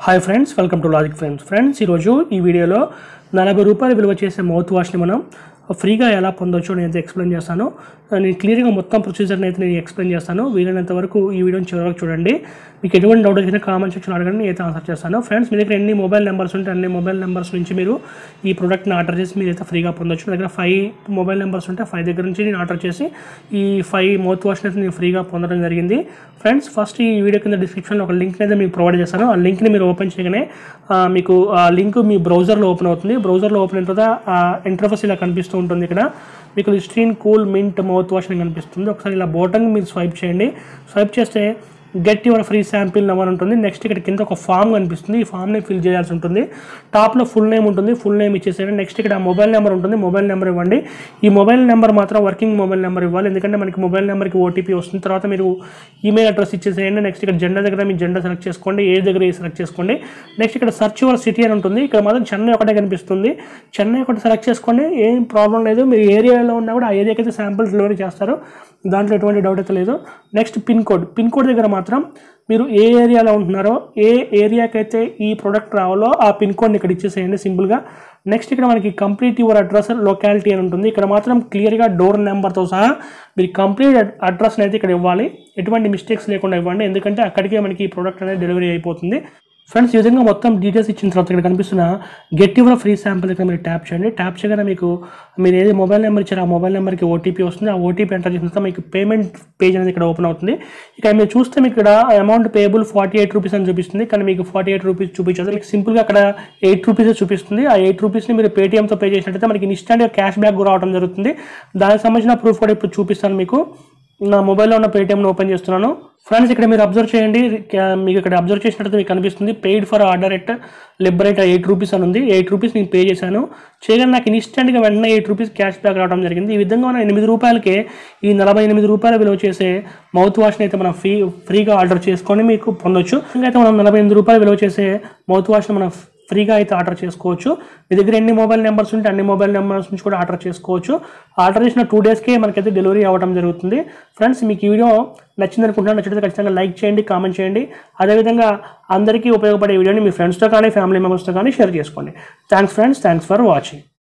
hi friends welcome to logic friends friends ఈరోజు ఈ వీడియోలో నలభై రూపాయలు విలువ చేసే మౌత్ వాష్ని మనం ఫ్రీగా ఎలా పొందొచ్చో నేను ఎక్స్ప్లెయిన్ చేస్తాను నేను క్లియర్గా మొత్తం ప్రొసీజర్ని అయితే నేను ఎక్స్ప్లెయిన్ చేస్తాను వీలైనంత వరకు ఈ వీడియోని చివరి వరకు చూడండి మీకు ఎటువంటి డౌట్ వచ్చినా కామెంట్ సెక్షన్ అడగండి నేను అయితే ఆన్సర్ చేస్తాను ఫ్రెండ్స్ మీ దగ్గర ఎన్ని మొబైల్ నెంబర్స్ ఉంటే అన్ని మొబైల్ నెంబర్స్ నుంచి మీరు ఈ ప్రోడక్ట్ని ఆర్డర్ చేసి మీరు అయితే ఫ్రీగా పొందొచ్చు నా దగ్గర ఫైవ్ మొబైల్ నెంబర్స్ ఉంటే ఫైవ్ దగ్గర నుంచి నేను ఆర్డర్ చేసి ఈ ఫైవ్ మౌత్ వాష్ని అయితే నేను ఫ్రీగా పొందడం జరిగింది ఫ్రెండ్స్ ఫస్ట్ ఈ వీడియో కింద డిస్క్రిప్షన్లో ఒక లింక్ అయితే మీకు ప్రొవైడ్ చేస్తాను ఆ లింక్ని మీరు ఓపెన్ చేయగానే ఆ, మీకు ఆ లింక్ మీ బ్రౌజర్లో ఓపెన్ అవుతుంది బ్రౌజర్లో ఓపెన్ అయిన తర్వాత ఆ ఇంటర్ఫేస్ ఇలా కనిపిస్తూ ఉంటుంది ఇక్కడ మీకు Listerine cool mint mouthwash అని కనిపిస్తుంది ఒకసారి ఇలా బోటన్ మీరు స్వైప్ చేయండి స్వైప్ చేస్తే get your free sample number ఉంటుంది నెక్స్ట్ ఇక్కడ కింద ఒక ఫామ్ కనిపిస్తుంది ఈ ఫామ్ని ఫిల్ చేయాల్సి ఉంటుంది టాప్లో ఫుల్ నేమ్ ఉంటుంది ఫుల్ నేమ్ ఇచ్చేసేయండి నెక్స్ట్ ఇక్కడ మొబైల్ నెంబర్ ఉంటుంది మొబైల్ నెంబర్ ఇవ్వండి ఈ మొబైల్ నెంబర్ మాత్రం వర్కింగ్ మొబైల్ నెంబర్ ఇవ్వాలి ఎందుకంటే మనకి మొబైల్ నెంబర్కి ఓటీపీ వస్తుంది తర్వాత మీరు ఈమెయిల్ అడ్రస్ ఇచ్చేసేయండి నెక్స్ట్ ఇక్కడ జెండర్ దగ్గర మీ జెండర్ సెలెక్ట్ చేసుకోండి ఏ దగ్గర సెలెక్ట్ చేసుకోండి నెక్స్ట్ ఇక్కడ సర్చ్ యువర్ సిటీ అని ఉంటుంది ఇక్కడ మాత్రం చెన్నై ఒకటే కనిపిస్తుంది చెన్నై ఒకటి సెలెక్ట్ చేసుకోండి ఏం ప్రాబ్లం లేదు మీరు ఏరియాలో ఉన్నా కూడా ఆ ఏరియాకి అయితే శాంపుల్ డెలివరీ చేస్తారు దాంట్లో ఎటువంటి డౌట్ అయితే లేదు next pin code pin code దగ్గర మాత్రం మీరు ఏ ఏరియాలో ఉంటున్నారో ఏ ఏరియాకి అయితే ఈ ప్రోడక్ట్ రావాలో ఆ పిన్ కోడ్ని ఇక్కడ ఇచ్చేసేయండి సింపుల్గా నెక్స్ట్ ఇక్కడ మనకి కంప్లీట్ యువర్ అడ్రస్ లొకాలిటీ అని ఉంటుంది ఇక్కడ మాత్రం క్లియర్గా డోర్ నెంబర్తో సహా మీరు కంప్లీట్ అడ్రస్ని అయితే ఇక్కడ ఇవ్వాలి ఎటువంటి మిస్టేక్స్ లేకుండా ఇవ్వండి ఎందుకంటే అక్కడికే మనకి ఈ ప్రోడక్ట్ అనేది డెలివరీ అయిపోతుంది ఫ్రెండ్స్ ఈ విధంగా మొత్తం డీటెయిల్స్ ఇచ్చిన తర్వాత ఇక్కడ కనిపిస్తున్న గెట్ యువర్ ఫ్రీ శాంపుల్ దగ్గర మీరు ట్యాప్ చేయండి ట్యాప్ చేయగానే మీకు మీరు ఏది మొబైల్ నెంబర్ ఇచ్చారో ఆ మొబైల్ నెంబర్కి ఓటీపీ వస్తుంది ఆ ఓటీపీ ఎంటర్ చేసిన తర్వాత మీకు పేమెంట్ పేజ్ అనేది ఇక్కడ ఓపెన్ అవుతుంది ఇక్కడ మీరు చూస్తే మీకు ఇక్కడ amount payable forty eight rupees అని చూపిస్తుంది కానీ మీకు ఫార్టీ ఎయిట్ రూపీస్ చూపించదు మీకు సింపుల్గా అక్కడ ఎయిట్ రూపీస్ చూపిస్తుంది ఆ ఎయిట్ రూపీస్ని మీరు పేటీఎంతో పే చేసినట్టయితే మనకి ఇన్స్టాంట్గా క్యాష్ బ్యాక్ కూడా రావడం జరుగుతుంది దానికి సంబంధించిన ప్రూఫ్ కూడా ఇప్పుడు చూపిస్తాను మీకు నా మొబైల్లో ఉన్న పేటీఎంను ఓపెన్ చేస్తున్నాను ఫ్రెండ్స్ ఇక్కడ మీరు అబ్జర్వ్ చేయండి క్యా- మీకు ఇక్కడ అబ్జర్వ్ చేసినట్టు మీకు కనిపిస్తుంది paid for order at liberate eight rupees అని ఉంది ఎయిట్ రూపీస్ నేను పే చేశాను చేయగానే నాకు ఇన్స్టెంట్గా వెంటనే ఎయిట్ రూపీస్ క్యాష్ బ్యాక్ రావడం జరిగింది ఈ విధంగా మనం ఎనిమిది రూపాయలకే ఈ నలభై ఎనిమిది రూపాయల విలువ చేసే మౌత్ వాష్ని అయితే మనం ఫ్రీ ఫ్రీగా ఆర్డర్ చేసుకొని మీకు పొందొచ్చు ఇంకా అయితే మనం నలభై ఎనిమిది రూపాయలు విలువ చేసే మౌత్ వాష్ని మనం ఫ్రీగా అయితే ఆర్డర్ చేసుకోవచ్చు మీ దగ్గర ఎన్ని మొబైల్ నెంబర్స్ ఉంటే అన్ని మొబైల్ నెంబర్స్ నుంచి కూడా ఆర్డర్ చేసుకోవచ్చు ఆర్డర్ చేసిన టూ డేస్కే మనకైతే డెలివరీ అవ్వడం జరుగుతుంది ఫ్రెండ్స్ మీకు ఈ వీడియో నచ్చింది అనుకుంటున్నాను నచ్చితే ఖచ్చితంగా లైక్ చేయండి కామెంట్ చేయండి అదేవిధంగా అందరికీ ఉపయోగపడే వీడియోని మీ ఫ్రెండ్స్తో కానీ ఫ్యామిలీ మెంబర్స్తో కానీ షేర్ చేసుకోండి thanks friends thanks for watching